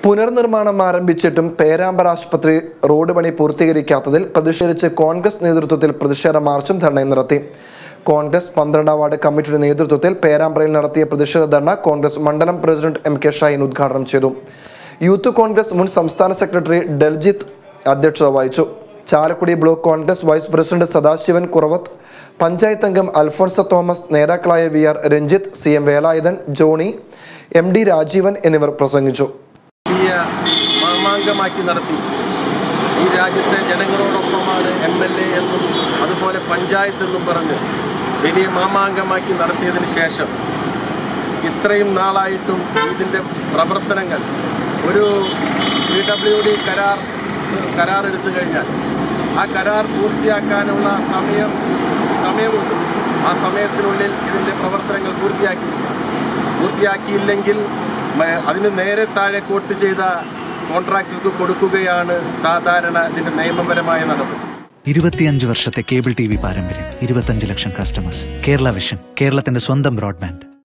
പുനർനിർമ്മാണം ആരംഭിച്ചിട്ടും പേരാമ്പ്ര ആശുപത്രി റോഡ് പണി പൂർത്തീകരിക്കാത്തതിൽ പ്രതിഷേധിച്ച് കോൺഗ്രസ് നേതൃത്വത്തിൽ പ്രതിഷേധ മാർച്ചും ധർണയും നടത്തി കോൺഗ്രസ് പന്ത്രണ്ടാം വാർഡ് കമ്മിറ്റിയുടെ നേതൃത്വത്തിൽ പേരാമ്പ്രയിൽ നടത്തിയ പ്രതിഷേധ ധർണ കോൺഗ്രസ് മണ്ഡലം പ്രസിഡന്റ് എം കെ ഷൈൻ ഉദ്ഘാടനം ചെയ്തു യൂത്ത് കോൺഗ്രസ് മുൻ സംസ്ഥാന സെക്രട്ടറി ഡൽജിത്ത് അധ്യക്ഷത വഹിച്ചു Chalakudy block Congress vice president Sadasivan Kuravath panchayat അംഗം അൽഫോൺസ തോമസ് നേതാക്കളായ V R Ranjith C M Velayudhan Johny M D Rajeevan എന്നിവർ പ്രസംഗിച്ചു വലിയ മാമാങ്കമാക്കി നടത്തി ഈ രാജ്യത്തെ ജനങ്ങളോടൊപ്പമാണ് എം എൽ എ എന്നും അതുപോലെ പഞ്ചായത്ത് എന്നും പറഞ്ഞ് വലിയ മാമാങ്കമാക്കി നടത്തിയതിന് ശേഷം ഇത്രയും നാളായിട്ടും ഇതിൻ്റെ പ്രവർത്തനങ്ങൾ ഒരു പി ഡബ്ല്യു ഡി കരാർ കരാർ എടുത്തു കഴിഞ്ഞാൽ ആ കരാർ പൂർത്തിയാക്കാനുള്ള സമയം സമയമുണ്ട് ആ സമയത്തിനുള്ളിൽ ഇതിൻ്റെ പ്രവർത്തനങ്ങൾ പൂർത്തിയാക്കിയിരിക്കണം പൂർത്തിയാക്കിയില്ലെങ്കിൽ മ- അതിന് നേരെ താഴെ കോട്ട് ചെയ്ത കോൺട്രാക്ടർക്ക് കൊടുക്കുകയാണ് സാധാരണ ഇതിൻ്റെ നിയമപരമായ നടപടി ഇരുപത്തിയഞ്ച് വർഷത്തെ കേബിൾ ടി വി പാരമ്പര്യം ഇരുപത്തഞ്ച് ലക്ഷം കസ്റ്റമേഴ്സ് കേരള വിഷൻ കേരളത്തിന്റെ സ്വന്തം ബ്രോഡ്ബാൻഡ്